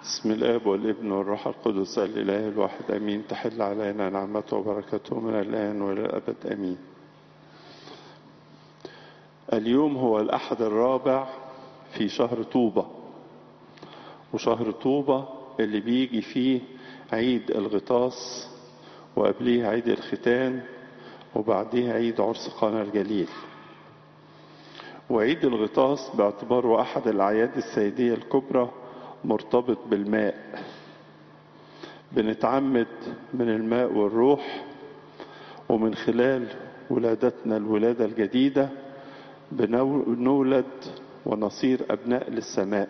بسم الاب والابن والروح القدس الاله الواحد امين تحل علينا نعمته وبركته من الان والى الابد امين اليوم هو الاحد الرابع في شهر طوبه وشهر طوبه اللي بيجي فيه عيد الغطاس وقبليه عيد الختان وبعديه عيد عرس قانا الجليل وعيد الغطاس باعتباره احد الاعياد السيديه الكبرى مرتبط بالماء بنتعمد من الماء والروح ومن خلال ولادتنا الولادة الجديدة بنولد ونصير أبناء للسماء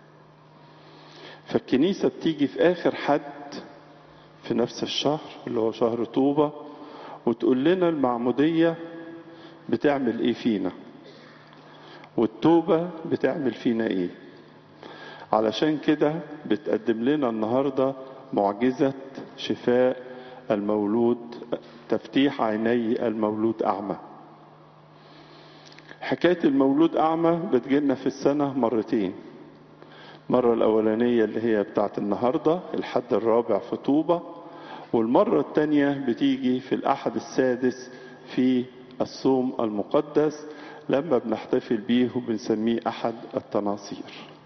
فالكنيسة بتيجي في آخر حد في نفس الشهر اللي هو شهر طوبة وتقول لنا المعمودية بتعمل ايه فينا والتوبة بتعمل فينا ايه علشان كده بتقدم لنا النهارده معجزه شفاء المولود تفتيح عيني المولود اعمى حكايه المولود اعمى بتجيلنا في السنه مرتين المره الاولانيه اللي هي بتاعت النهارده الحد الرابع في طوبه والمره الثانيه بتيجي في الاحد السادس في الصوم المقدس لما بنحتفل بيه وبنسميه احد التناصير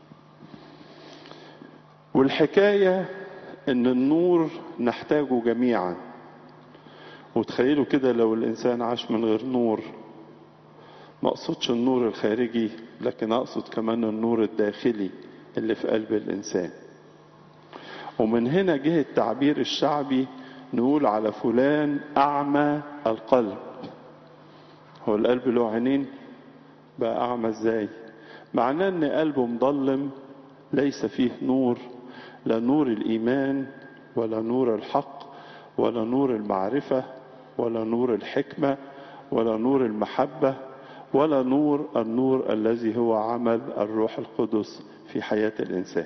والحكاية ان النور نحتاجه جميعا وتخيلوا كده لو الانسان عاش من غير نور ما اقصدش النور الخارجي لكن اقصد كمان النور الداخلي اللي في قلب الانسان ومن هنا جه التعبير الشعبي نقول على فلان اعمى القلب هو القلب له عينين بقى اعمى ازاي معناه ان قلبه مضلم ليس فيه نور لا نور الايمان ولا نور الحق ولا نور المعرفه ولا نور الحكمه ولا نور المحبه ولا نور النور الذي هو عمل الروح القدس في حياه الانسان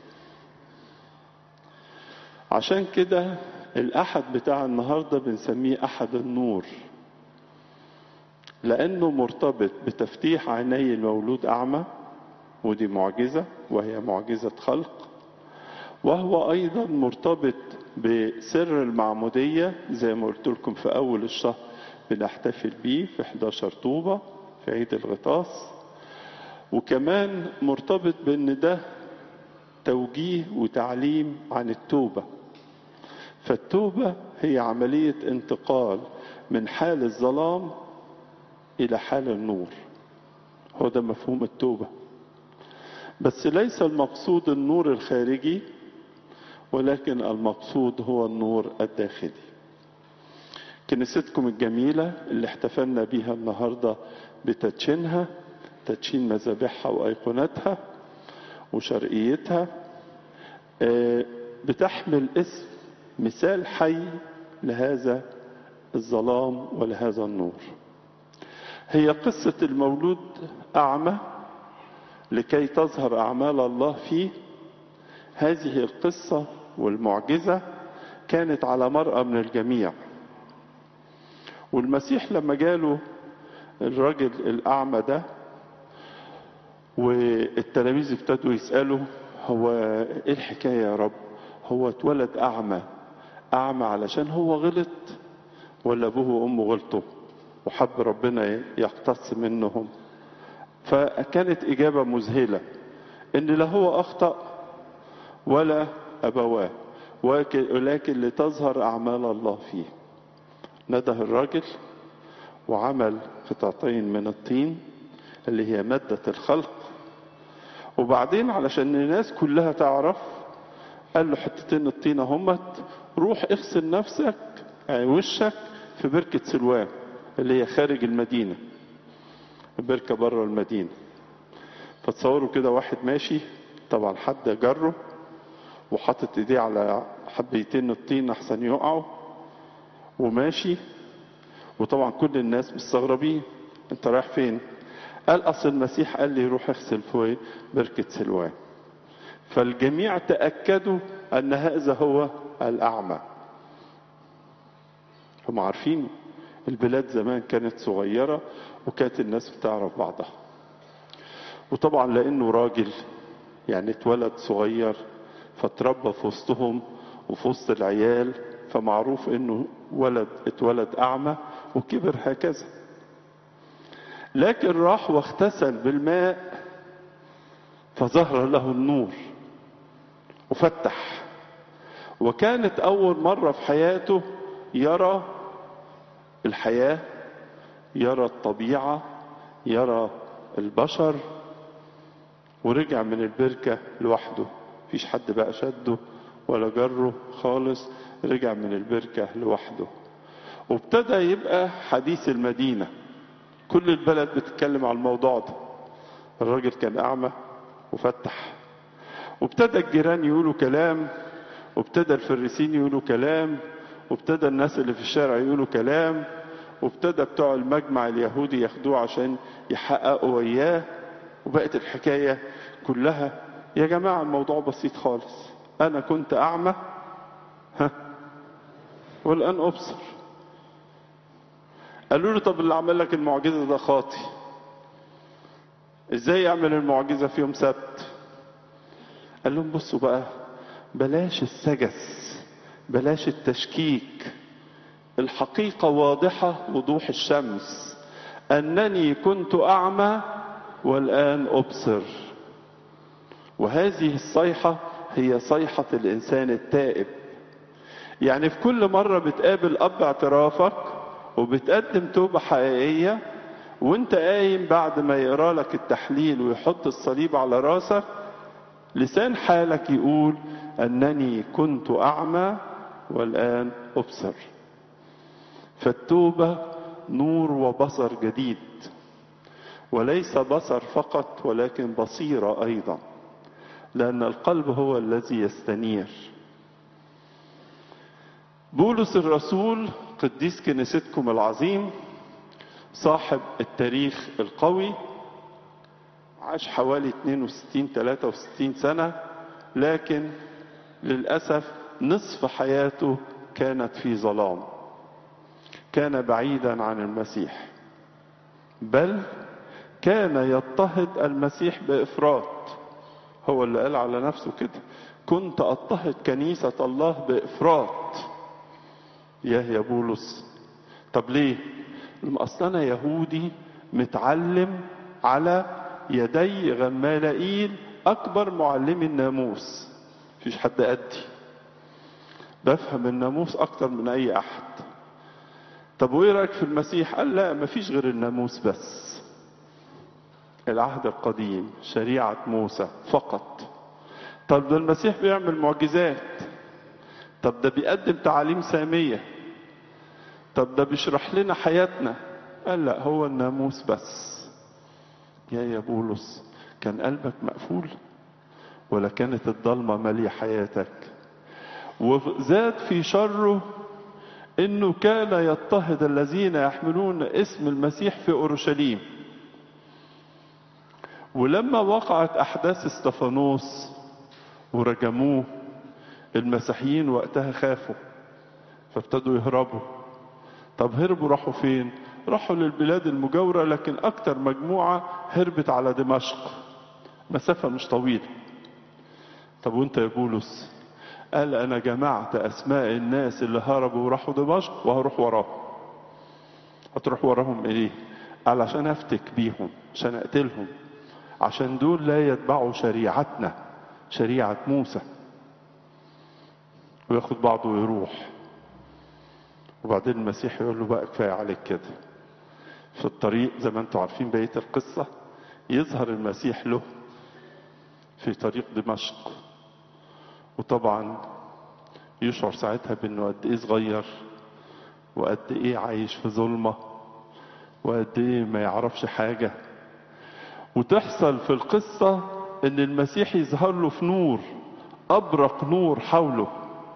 عشان كده الاحد بتاع النهارده بنسميه احد النور لانه مرتبط بتفتيح عيني المولود اعمى ودي معجزه وهي معجزه خلق وهو ايضا مرتبط بسر المعموديه زي ما قلت لكم في اول الشهر بنحتفل بيه في 11 طوبه في عيد الغطاس وكمان مرتبط بان ده توجيه وتعليم عن التوبه فالتوبه هي عمليه انتقال من حال الظلام الى حال النور هو ده مفهوم التوبه بس ليس المقصود النور الخارجي ولكن المقصود هو النور الداخلي كنيستكم الجميلة اللي احتفلنا بيها النهاردة بتدشينها تدشين مذابحها وأيقونتها وشرقيتها بتحمل اسم مثال حي لهذا الظلام ولهذا النور هي قصة المولود أعمى لكي تظهر أعمال الله فيه هذه القصة والمعجزة كانت على مرأى من الجميع والمسيح لما جاله الرجل الأعمى ده والتلاميذ ابتدوا يسألوا هو ايه الحكاية يا رب هو اتولد أعمى أعمى علشان هو غلط ولا أبوه وأمه غلطوا وحب ربنا يقتص منهم فكانت إجابة مذهلة إن لا هو أخطأ ولا أبواه ولكن لتظهر أعمال الله فيه نده الراجل وعمل قطعتين من الطين اللي هي مادة الخلق وبعدين علشان الناس كلها تعرف قال له حتتين الطينة همت روح اغسل نفسك يعني وشك في بركة سلوان اللي هي خارج المدينة بركة بره المدينة فتصوروا كده واحد ماشي طبعا حد جره وحاطط ايديه على حبيتين الطين احسن يقعوا وماشي وطبعا كل الناس مستغربين انت رايح فين قال اصل المسيح قال لي روح اغسل في بركة سلوان فالجميع تأكدوا ان هذا هو الاعمى هم عارفين البلاد زمان كانت صغيرة وكانت الناس بتعرف بعضها وطبعا لانه راجل يعني اتولد صغير فتربى في وسطهم وفي وسط العيال فمعروف انه ولد اتولد اعمى وكبر هكذا لكن راح واغتسل بالماء فظهر له النور وفتح وكانت اول مره في حياته يرى الحياه يرى الطبيعه يرى البشر ورجع من البركه لوحده مفيش حد بقى شده ولا جره خالص رجع من البركه لوحده وابتدى يبقى حديث المدينه كل البلد بتتكلم على الموضوع ده الراجل كان اعمى وفتح وابتدى الجيران يقولوا كلام وابتدى الفريسين يقولوا كلام وابتدى الناس اللي في الشارع يقولوا كلام وابتدى بتوع المجمع اليهودي ياخدوه عشان يحققوا وياه وبقت الحكاية كلها يا جماعة الموضوع بسيط خالص أنا كنت أعمى ها والآن أبصر قالوا له طب اللي عمل لك المعجزة ده خاطي ازاي يعمل المعجزة في يوم سبت قال لهم بصوا بقى بلاش السجس بلاش التشكيك الحقيقة واضحة وضوح الشمس أنني كنت أعمى والآن أبصر وهذه الصيحة هي صيحة الإنسان التائب يعني في كل مرة بتقابل أب اعترافك وبتقدم توبة حقيقية وانت قايم بعد ما يقرا لك التحليل ويحط الصليب على راسك لسان حالك يقول انني كنت اعمى والان ابصر فالتوبه نور وبصر جديد وليس بصر فقط ولكن بصيره ايضا لان القلب هو الذي يستنير بولس الرسول قديس كنيستكم العظيم صاحب التاريخ القوي عاش حوالي 62 63 سنة لكن للأسف نصف حياته كانت في ظلام كان بعيدا عن المسيح بل كان يضطهد المسيح بإفراط هو اللي قال على نفسه كده كنت أضطهد كنيسة الله بإفراط يا يا بولس طب ليه اصل انا يهودي متعلم على يدي غمالائيل اكبر معلمي الناموس مفيش حد قدي بفهم الناموس اكتر من اي احد طب وايه رايك في المسيح قال لا مفيش غير الناموس بس العهد القديم شريعه موسى فقط طب ده المسيح بيعمل معجزات طب ده بيقدم تعاليم ساميه طب ده بيشرح لنا حياتنا قال لا هو الناموس بس يا يا بولس كان قلبك مقفول ولا كانت الضلمة مالية حياتك وزاد في شره انه كان يضطهد الذين يحملون اسم المسيح في اورشليم ولما وقعت احداث استفانوس ورجموه المسيحيين وقتها خافوا فابتدوا يهربوا طب هربوا راحوا فين راحوا للبلاد المجاورة لكن أكتر مجموعة هربت على دمشق مسافة مش طويلة طب وانت يا بولس قال أنا جمعت أسماء الناس اللي هربوا وراحوا دمشق وهروح وراهم هتروح وراهم إيه قال عشان أفتك بيهم عشان أقتلهم عشان دول لا يتبعوا شريعتنا شريعة موسى وياخد بعضه ويروح وبعدين المسيح يقول له بقى كفايه عليك كده في الطريق زي ما انتم عارفين بقيه القصه يظهر المسيح له في طريق دمشق وطبعا يشعر ساعتها بانه قد ايه صغير وقد ايه عايش في ظلمه وقد ايه ما يعرفش حاجه وتحصل في القصه ان المسيح يظهر له في نور ابرق نور حوله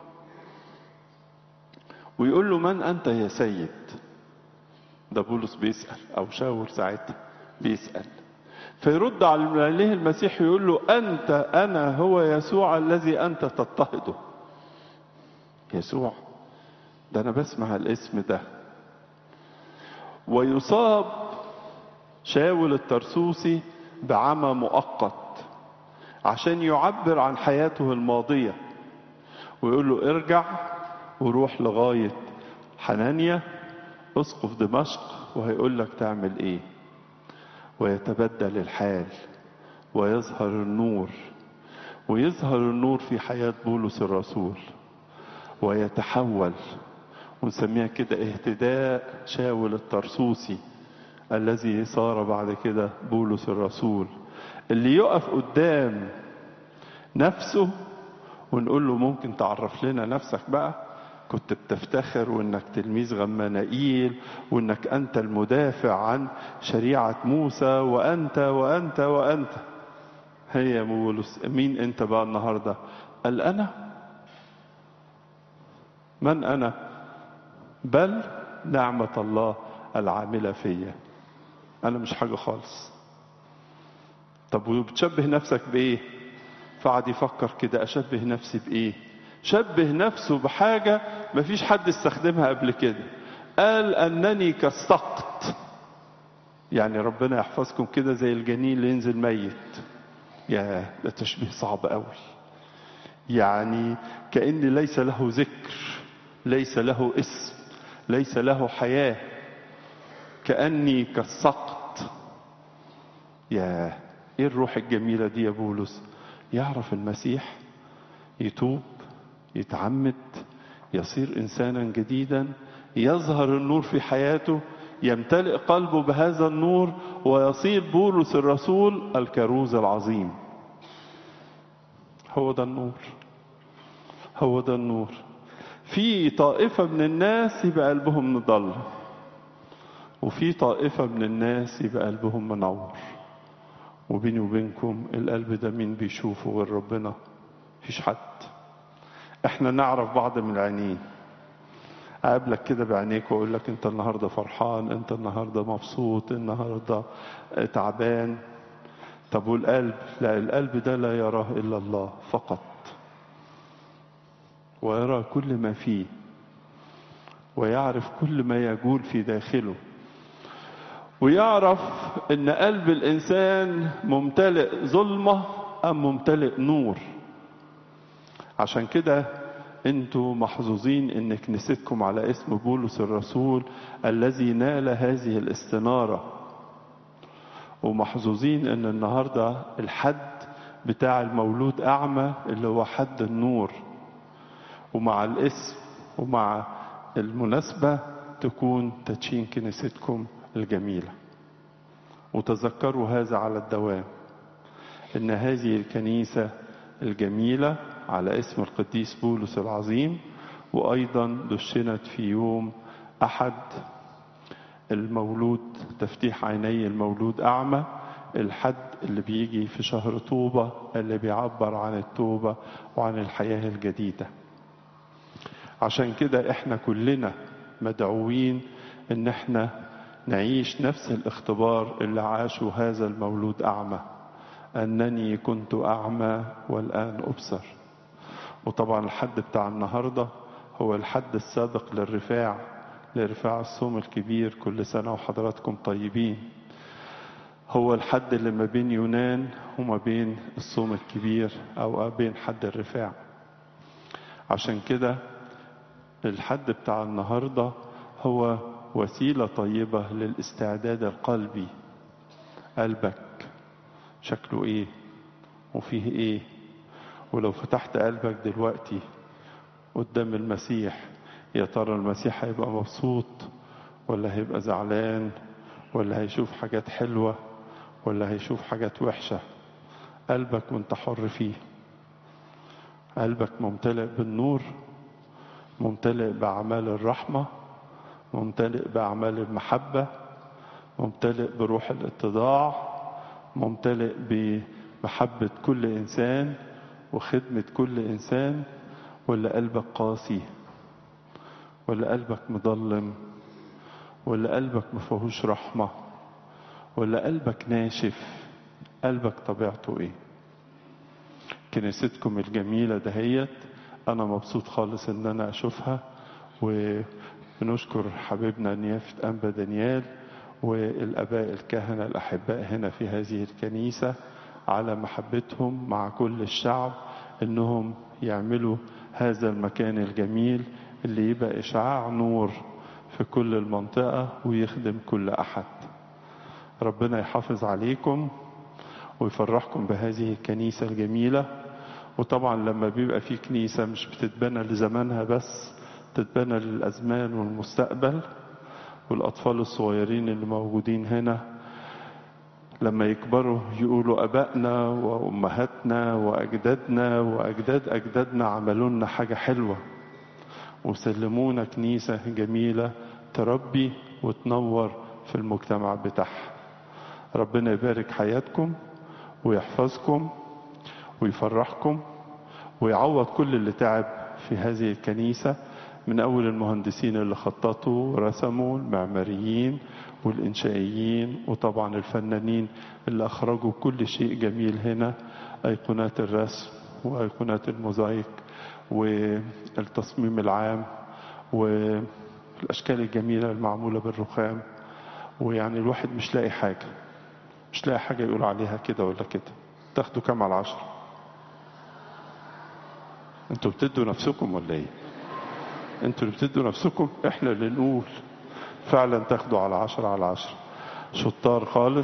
ويقول له من أنت يا سيد ده بولس بيسأل أو شاور ساعتها بيسأل فيرد عليه المسيح يقول له أنت أنا هو يسوع الذي أنت تضطهده يسوع ده أنا بسمع الاسم ده ويصاب شاول الترسوسي بعمى مؤقت عشان يعبر عن حياته الماضية ويقول له ارجع وروح لغاية حنانيا اسقف دمشق وهيقول لك تعمل ايه ويتبدل الحال ويظهر النور ويظهر النور في حياة بولس الرسول ويتحول ونسميها كده اهتداء شاول الطرسوسي الذي صار بعد كده بولس الرسول اللي يقف قدام نفسه ونقول له ممكن تعرف لنا نفسك بقى كنت بتفتخر وانك تلميذ غمانائيل وانك انت المدافع عن شريعة موسى وانت وانت وانت هيا بولس مين انت بقى النهاردة قال انا من انا بل نعمة الله العاملة فيا انا مش حاجة خالص طب وبتشبه نفسك بايه فقعد يفكر كده اشبه نفسي بايه شبه نفسه بحاجة مفيش حد استخدمها قبل كده قال انني كالسقط يعني ربنا يحفظكم كده زي الجنين اللي ينزل ميت يا ده تشبيه صعب قوي يعني كأن ليس له ذكر ليس له اسم ليس له حياة كأني كالسقط يا ايه الروح الجميلة دي يا بولس يعرف المسيح يتوب يتعمد يصير انسانا جديدا يظهر النور في حياته يمتلئ قلبه بهذا النور ويصير بولس الرسول الكروز العظيم هو ده النور هو ده النور في طائفة من الناس يبقى قلبهم مضل وفي طائفة من الناس يبقى قلبهم منور وبيني وبينكم القلب ده مين بيشوفه غير ربنا مفيش حد احنا نعرف بعض من العينين اقابلك كده بعينيك واقول لك انت النهارده فرحان انت النهارده مبسوط النهارده تعبان طب والقلب لا القلب ده لا يراه الا الله فقط ويرى كل ما فيه ويعرف كل ما يجول في داخله ويعرف ان قلب الانسان ممتلئ ظلمه ام ممتلئ نور عشان كده انتوا محظوظين ان كنيستكم على اسم بولس الرسول الذي نال هذه الاستناره ومحظوظين ان النهارده الحد بتاع المولود اعمى اللي هو حد النور ومع الاسم ومع المناسبه تكون تدشين كنيستكم الجميله وتذكروا هذا على الدوام ان هذه الكنيسه الجميله على اسم القديس بولس العظيم وايضا دشنت في يوم احد المولود تفتيح عيني المولود اعمى الحد اللي بيجي في شهر طوبة اللي بيعبر عن التوبة وعن الحياة الجديدة عشان كده احنا كلنا مدعوين ان احنا نعيش نفس الاختبار اللي عاشه هذا المولود اعمى انني كنت اعمى والان ابصر وطبعا الحد بتاع النهارده هو الحد السابق للرفاع لرفاع الصوم الكبير كل سنة وحضراتكم طيبين هو الحد اللي ما بين يونان وما بين الصوم الكبير أو بين حد الرفاع عشان كده الحد بتاع النهاردة هو وسيلة طيبة للاستعداد القلبي قلبك شكله ايه وفيه ايه ولو فتحت قلبك دلوقتي قدام المسيح يا ترى المسيح هيبقى مبسوط ولا هيبقى زعلان ولا هيشوف حاجات حلوة ولا هيشوف حاجات وحشة قلبك وانت حر فيه قلبك ممتلئ بالنور ممتلئ بأعمال الرحمة ممتلئ بأعمال المحبة ممتلئ بروح الاتضاع ممتلئ بمحبة كل إنسان وخدمة كل إنسان ولا قلبك قاسي ولا قلبك مظلم ولا قلبك ما فيهوش رحمة ولا قلبك ناشف قلبك طبيعته ايه كنيستكم الجميلة دهيت انا مبسوط خالص ان انا اشوفها ونشكر حبيبنا نيافة انبا دانيال والاباء الكهنة الاحباء هنا في هذه الكنيسة على محبتهم مع كل الشعب انهم يعملوا هذا المكان الجميل اللي يبقى اشعاع نور في كل المنطقة ويخدم كل احد ربنا يحافظ عليكم ويفرحكم بهذه الكنيسة الجميلة وطبعا لما بيبقى في كنيسة مش بتتبنى لزمانها بس تتبنى للأزمان والمستقبل والأطفال الصغيرين اللي موجودين هنا لما يكبروا يقولوا أبائنا وأمهاتنا وأجدادنا وأجداد أجدادنا عملوا لنا حاجة حلوة وسلمونا كنيسة جميلة تربي وتنور في المجتمع بتاعها ربنا يبارك حياتكم ويحفظكم ويفرحكم ويعوض كل اللي تعب في هذه الكنيسة من أول المهندسين اللي خططوا ورسموا المعماريين والإنشائيين وطبعا الفنانين اللي أخرجوا كل شيء جميل هنا أيقونات الرسم وأيقونات الموزايك والتصميم العام والأشكال الجميلة المعمولة بالرخام ويعني الواحد مش لاقي حاجة مش لاقي حاجة يقول عليها كده ولا كده تاخدوا كام على عشرة انتوا بتدوا نفسكم ولا ايه انتوا اللي بتدوا نفسكم احنا اللي نقول فعلا تاخدوا على عشرة على عشرة شطار خالص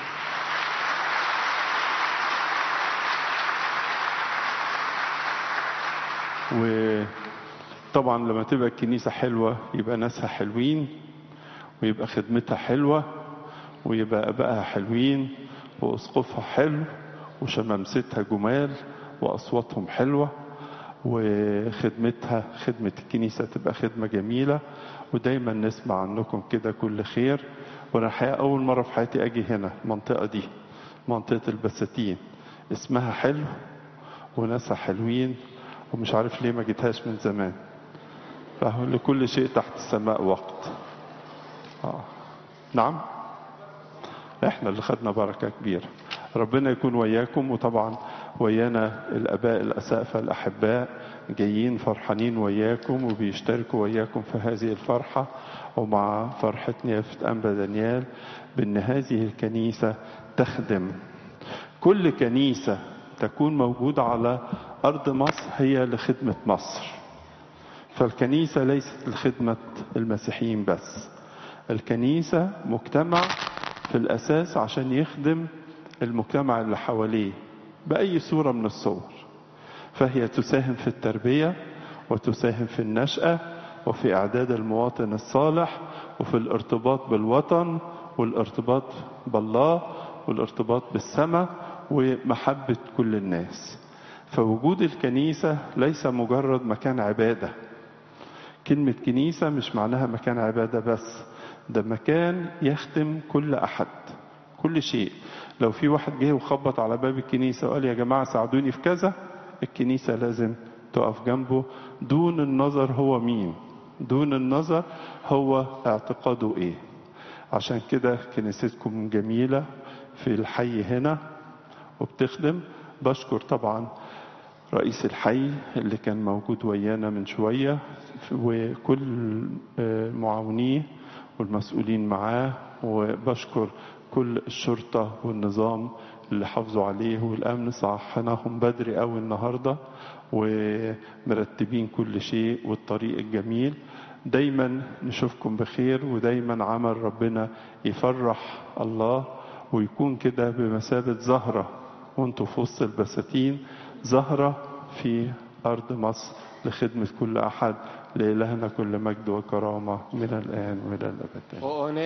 وطبعا لما تبقى الكنيسة حلوة يبقى ناسها حلوين ويبقى خدمتها حلوة ويبقى أبائها حلوين وأسقفها حلو وشمامستها جمال وأصواتهم حلوة وخدمتها خدمة الكنيسة تبقى خدمة جميلة ودايما نسمع عنكم كده كل خير وأنا الحقيقة أول مرة في حياتي أجي هنا المنطقة دي منطقة البساتين اسمها حلو وناسها حلوين ومش عارف ليه ما جيتهاش من زمان فهو لكل شيء تحت السماء وقت آه. نعم احنا اللي خدنا بركة كبيرة ربنا يكون وياكم وطبعا ويانا الاباء الاسقفه الاحباء جايين فرحانين وياكم وبيشتركوا وياكم في هذه الفرحه ومع فرحه نيافه انبا دانيال بان هذه الكنيسه تخدم كل كنيسه تكون موجوده على ارض مصر هي لخدمه مصر فالكنيسه ليست لخدمه المسيحيين بس الكنيسه مجتمع في الاساس عشان يخدم المجتمع اللي حواليه بأي صورة من الصور فهي تساهم في التربية وتساهم في النشأة وفي إعداد المواطن الصالح وفي الارتباط بالوطن والارتباط بالله والارتباط بالسماء ومحبة كل الناس فوجود الكنيسة ليس مجرد مكان عبادة كلمة كنيسة مش معناها مكان عبادة بس ده مكان يخدم كل أحد كل شيء لو في واحد جه وخبط على باب الكنيسة وقال يا جماعة ساعدوني في كذا الكنيسة لازم تقف جنبه دون النظر هو مين دون النظر هو اعتقاده ايه عشان كده كنيستكم جميلة في الحي هنا وبتخدم بشكر طبعا رئيس الحي اللي كان موجود ويانا من شوية وكل معاونيه والمسؤولين معاه وبشكر كل الشرطة والنظام اللي حافظوا عليه والأمن صحناهم بدري قوي النهاردة ومرتبين كل شيء والطريق الجميل دايما نشوفكم بخير ودايما عمل ربنا يفرح الله ويكون كده بمثابة زهرة وانتوا في وسط البساتين زهرة في أرض مصر لخدمة كل أحد لإلهنا كل مجد وكرامة من الآن وإلى الأبد